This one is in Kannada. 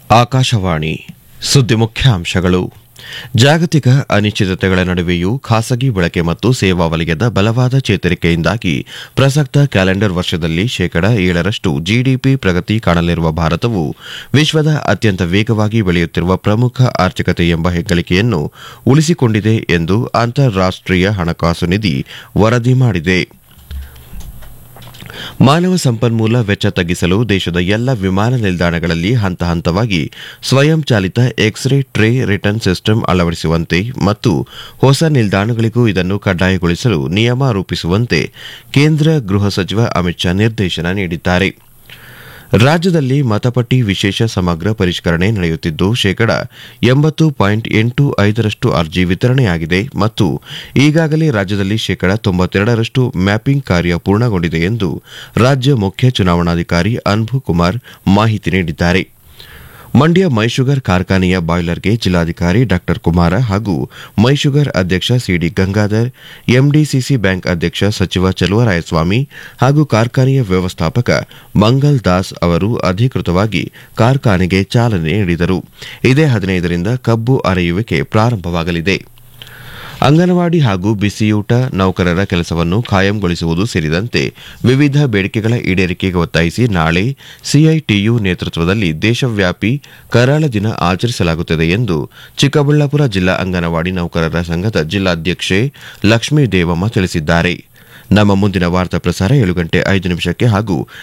ಆಕಾಶವಾಣಿ ಸುದ್ದಿ ಮುಖ್ಯಾಂಶಗಳು ಜಾಗತಿಕ ಅನಿಶ್ಚಿತತೆಗಳ ನಡುವೆಯೂ ಖಾಸಗಿ ಬಳಕೆ ಮತ್ತು ಸೇವಾ ವಲಯದ ಬಲವಾದ ಚೇತರಿಕೆಯಿಂದಾಗಿ ಪ್ರಸಕ್ತ ಕ್ಯಾಲೆಂಡರ್ ವರ್ಷದಲ್ಲಿ ಶೇಕಡ ಏಳರಷ್ಟು ಜಿಡಿಪಿ ಪ್ರಗತಿ ಕಾಣಲಿರುವ ಭಾರತವು ವಿಶ್ವದ ಅತ್ಯಂತ ವೇಗವಾಗಿ ಬೆಳೆಯುತ್ತಿರುವ ಪ್ರಮುಖ ಆರ್ಥಿಕತೆ ಎಂಬ ಹೆಗ್ಗಳಿಕೆಯನ್ನು ಉಳಿಸಿಕೊಂಡಿದೆ ಎಂದು ಅಂತಾರಾಷ್ಟೀಯ ಹಣಕಾಸು ನಿಧಿ ವರದಿ ಮಾಡಿದೆ ಮಾನವ ಸಂಪನ್ಮೂಲ ವೆಚ್ಚ ತಗ್ಗಿಸಲು ದೇಶದ ಎಲ್ಲ ವಿಮಾನ ನಿಲ್ದಾಣಗಳಲ್ಲಿ ಹಂತ ಹಂತವಾಗಿ ಸ್ವಯಂ ಚಾಲಿತ ಎಕ್ಸ್ರೇ ಟ್ರೇ ರಿಟರ್ನ್ ಸಿಸ್ಟಮ್ ಅಳವಡಿಸುವಂತೆ ಮತ್ತು ಹೊಸ ನಿಲ್ದಾಣಗಳಿಗೂ ಇದನ್ನು ಕಡ್ಡಾಯಗೊಳಿಸಲು ನಿಯಮ ರೂಪಿಸುವಂತೆ ಕೇಂದ್ರ ಗೃಹ ಸಚಿವ ಅಮಿತ್ ಶಾ ನಿರ್ದೇಶನ ನೀಡಿದ್ದಾರೆ ರಾಜ್ಯದಲ್ಲಿ ಮತಪಟ್ಟಿ ವಿಶೇಷ ಸಮಗ್ರ ಪರಿಷ್ಕರಣೆ ನಡೆಯುತ್ತಿದ್ದು ಶೇಕಡ ಎಂಬತ್ತು ಪಾಯಿಂಟ್ ಎಂಟು ಐದರಷ್ಟು ಅರ್ಜಿ ವಿತರಣೆಯಾಗಿದೆ ಮತ್ತು ಈಗಾಗಲೇ ರಾಜ್ಯದಲ್ಲಿ ಶೇಕಡ ತೊಂಬತ್ತೆರಡರಷ್ಟು ಮ್ಯಾಪಿಂಗ್ ಕಾರ್ಯ ಪೂರ್ಣಗೊಂಡಿದೆ ಎಂದು ರಾಜ್ಯ ಮುಖ್ಯ ಚುನಾವಣಾಧಿಕಾರಿ ಅನ್ಬು ಕುಮಾರ್ ಮಾಹಿತಿ ನೀಡಿದ್ದಾರೆ ಮಂಡ್ಯ ಮೈಶುಗರ್ ಕಾರ್ಖಾನೆಯ ಬಾಯ್ಲರ್ಗೆ ಜಿಲ್ಲಾಧಿಕಾರಿ ಡಾ ಕುಮಾರ ಹಾಗೂ ಮೈಶುಗರ್ ಅಧ್ಯಕ್ಷ ಸಿಡಿ ಗಂಗಾಧರ್ ಎಂಡಿಸಿಸಿ ಬ್ಯಾಂಕ್ ಅಧ್ಯಕ್ಷ ಸಚಿವ ಚಲುವರಾಯಸ್ವಾಮಿ ಹಾಗೂ ಕಾರ್ಖಾನೆಯ ವ್ಯವಸ್ಥಾಪಕ ಮಂಗಲ್ ದಾಸ್ ಅವರು ಅಧಿಕೃತವಾಗಿ ಕಾರ್ಖಾನೆಗೆ ಚಾಲನೆ ನೀಡಿದರು ಇದೇ ಹದಿನೈದರಿಂದ ಕಬ್ಬು ಅರೆಯುವಿಕೆ ಪ್ರಾರಂಭವಾಗಲಿದೆ ಅಂಗನವಾಡಿ ಹಾಗೂ ಬಿಸಿಯೂಟ ನೌಕರರ ಕೆಲಸವನ್ನು ಖಾಯಂಗೊಳಿಸುವುದು ಸೇರಿದಂತೆ ವಿವಿಧ ಬೇಡಿಕೆಗಳ ಈಡೇರಿಕೆಗೆ ಒತ್ತಾಯಿಸಿ ನಾಳೆ ಸಿಐಟಿಯು ನೇತೃತ್ವದಲ್ಲಿ ದೇಶವ್ಯಾಪಿ ಕರಾಳ ದಿನ ಆಚರಿಸಲಾಗುತ್ತದೆ ಎಂದು ಚಿಕ್ಕಬಳ್ಳಾಪುರ ಜಿಲ್ಲಾ ಅಂಗನವಾಡಿ ನೌಕರರ ಸಂಘದ ಜಿಲ್ಲಾಧ್ಯಕ್ಷೆ ಲಕ್ಷ್ಮೀ ದೇವಮ್ಮ ತಿಳಿಸಿದ್ದಾರೆ ನಮ್ಮ ಮುಂದಿನ ವಾರ್ತಾ ಪ್ರಸಾರ ಏಳು ಗಂಟೆ ಐದು ನಿಮಿಷಕ್ಕೆ ಹಾಗೂ